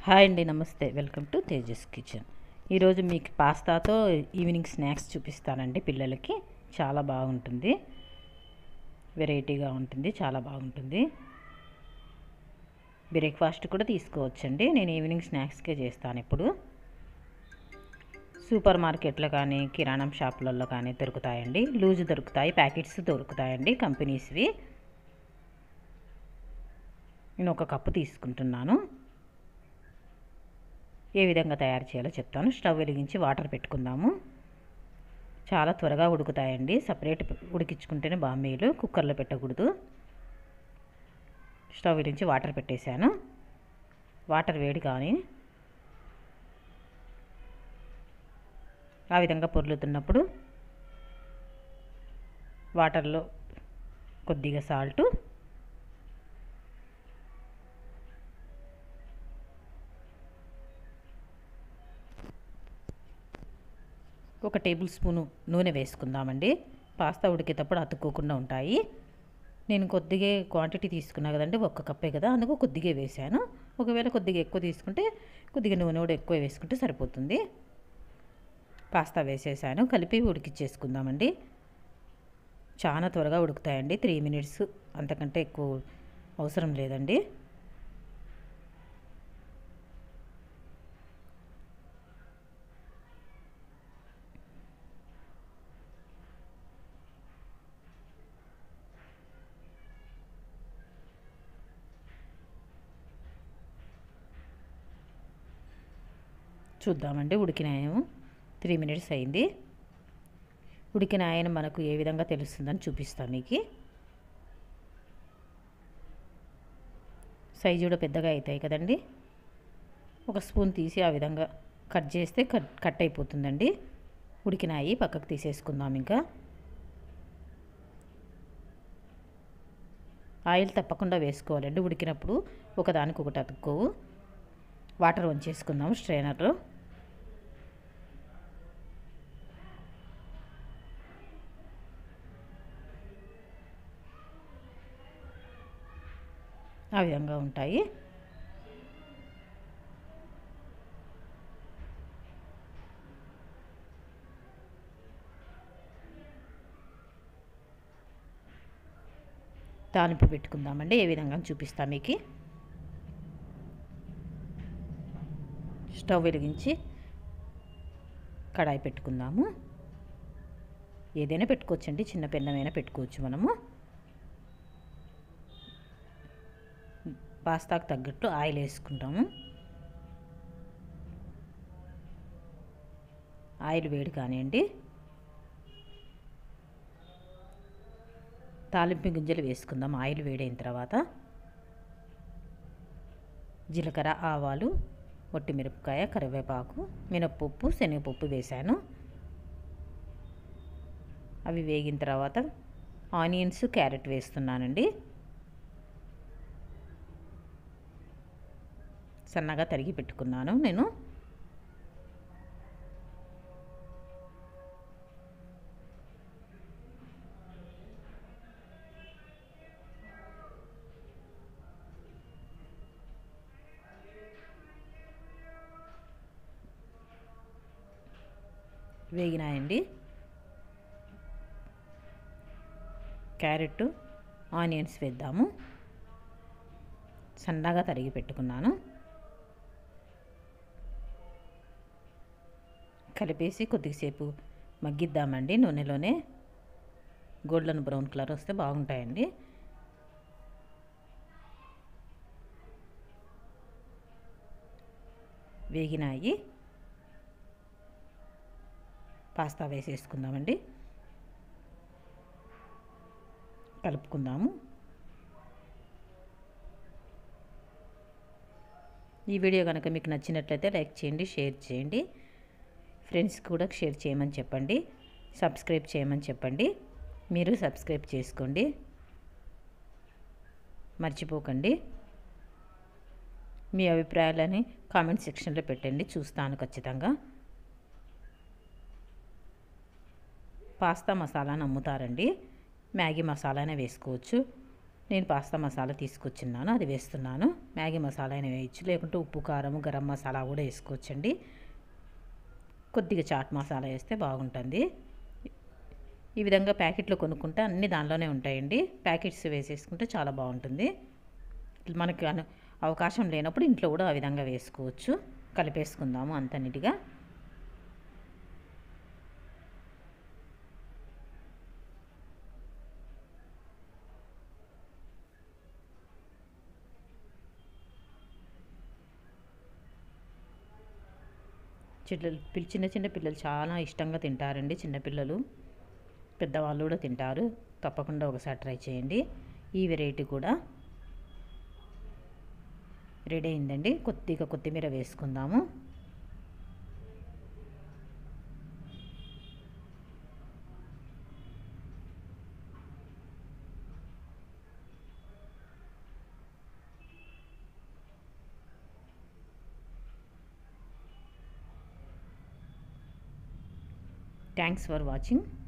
hi అండి నమస్తే welcome to Tejas kitchen ఈరోజు మీకు పాస్తాతో ఈవినింగ్ స్నాక్స్ చూపిస్తానండి పిల్లలకి చాలా బాగుంటుంది వెరైటీగా ఉంటుంది చాలా బాగుంటుంది బ్రేక్ఫాస్ట్ కూడా తీసుకోవచ్చండి నేను ఈవినింగ్ స్నాక్స్కే చేస్తాను ఇప్పుడు సూపర్ మార్కెట్లో కానీ కిరాణం షాపులలో కానీ దొరుకుతాయండి లూజ్ దొరుకుతాయి ప్యాకెట్స్ దొరుకుతాయండి కంపెనీస్వి నేను ఒక కప్పు తీసుకుంటున్నాను ఏ విధంగా తయారు చేయాలో చెప్తాను స్టవ్ వెలిగించి వాటర్ పెట్టుకుందాము చాలా త్వరగా ఉడుకుతాయండి సపరేట్ ఉడికించుకుంటేనే బాగా మేలు కుక్కర్లో పెట్టకూడదు స్టవ్ వెలిగించి వాటర్ పెట్టేశాను వాటర్ వేడి కానీ ఆ విధంగా పొర్లుతున్నప్పుడు వాటర్లో కొద్దిగా సాల్టు ఒక టేబుల్ స్పూను నూనె వేసుకుందామండి పాస్తా ఉడికేటప్పుడు అతుక్కోకుండా ఉంటాయి నేను కొద్దిగా క్వాంటిటీ తీసుకున్నా కదండి ఒక్క కప్పే కదా అందుకు కొద్దిగా వేసాను ఒకవేళ కొద్దిగా ఎక్కువ తీసుకుంటే కొద్దిగా నూనె కూడా ఎక్కువ వేసుకుంటే సరిపోతుంది పాస్తా వేసేసాను కలిపి ఉడికిచ్చేసుకుందామండి చాలా త్వరగా ఉడుకుతాయండి త్రీ మినిట్స్ అంతకంటే ఎక్కువ అవసరం లేదండి చూద్దామండి ఉడికినాయేమో త్రీ మినిట్స్ అయింది ఉడికిన ఆయన మనకు ఏ విధంగా తెలుస్తుందని చూపిస్తాను మీకు సైజు కూడా పెద్దగా అవుతాయి కదండి ఒక స్పూన్ తీసి ఆ విధంగా కట్ చేస్తే కట్ కట్ అయిపోతుందండి ఉడికినాయి పక్కకు తీసేసుకుందాం ఇంకా ఆయిల్ తప్పకుండా వేసుకోవాలండి ఉడికినప్పుడు ఒకదానికి ఒకటి అతుక్కోవు వాటర్ వంచేసుకుందాము స్ట్రైనర్లో ఆ విధంగా ఉంటాయి తాలింపు పెట్టుకుందామండి ఏ విధంగా చూపిస్తా మీకు స్టవ్ వెలిగించి కడాయి పెట్టుకుందాము ఏదైనా పెట్టుకోవచ్చండి చిన్న పెన్నమైనా పెట్టుకోవచ్చు మనము పాస్తాకు తగ్గట్టు ఆయిల్ వేసుకుంటాము ఆయిల్ వేడి కానివ్వండి తాలింపు గింజలు వేసుకుందాం ఆయిల్ వేడైన తర్వాత జీలకర్ర ఆవాలు ఒట్టి మిరపకాయ కరివేపాకు మినప్పప్పు శనగపప్పు వేశాను అవి వేగిన తర్వాత ఆనియన్స్ క్యారెట్ వేస్తున్నానండి సన్నగా తరిగి పెట్టుకున్నాను నేను వేగినాయండి క్యారెట్ ఆనియన్స్ వేద్దాము సన్నగా తరిగి పెట్టుకున్నాను కలిపేసి కొద్దిసేపు మగ్గిద్దామండి నూనెలోనే గోల్డెన్ బ్రౌన్ కలర్ వస్తే బాగుంటాయండి వేగినాయి పాస్తా వేసేసుకుందామండి కలుపుకుందాము ఈ వీడియో కనుక మీకు నచ్చినట్లయితే లైక్ చేయండి షేర్ చేయండి ఫ్రెండ్స్ కూడా షేర్ చేయమని చెప్పండి సబ్స్క్రైబ్ చేయమని చెప్పండి మీరు సబ్స్క్రైబ్ చేసుకోండి మర్చిపోకండి మీ అభిప్రాయాలని కామెంట్ సెక్షన్లో పెట్టండి చూస్తాను ఖచ్చితంగా పాస్తా మసాలాను అమ్ముతారండి మ్యాగీ మసాలానే వేసుకోవచ్చు నేను పాస్తా మసాలా తీసుకొచ్చిన్నాను అది వేస్తున్నాను మ్యాగీ మసాలా అయినా వేయచ్చు లేకుంటే ఉప్పు కారం గరం మసాలా కూడా వేసుకోవచ్చండి కొద్దిగా చాట్ మసాలా వేస్తే బాగుంటుంది ఈ విధంగా ప్యాకెట్లో కొనుక్కుంటే అన్ని దానిలోనే ఉంటాయండి ప్యాకెట్స్ వేసేసుకుంటే చాలా బాగుంటుంది మనకి అను అవకాశం లేనప్పుడు ఇంట్లో కూడా ఆ విధంగా వేసుకోవచ్చు కలిపేసుకుందాము అంత నీట్గా చిల్లలు చిన్న చిన్న పిల్లలు చాలా ఇష్టంగా తింటారండి చిన్నపిల్లలు పెద్దవాళ్ళు కూడా తింటారు తప్పకుండా ఒకసారి ట్రై చేయండి ఈ వెరైటీ కూడా రెడీ అయిందండి కొద్దిగా కొత్తిమీర వేసుకుందాము థ్యాంక్స్ ఫర్ వాచింగ్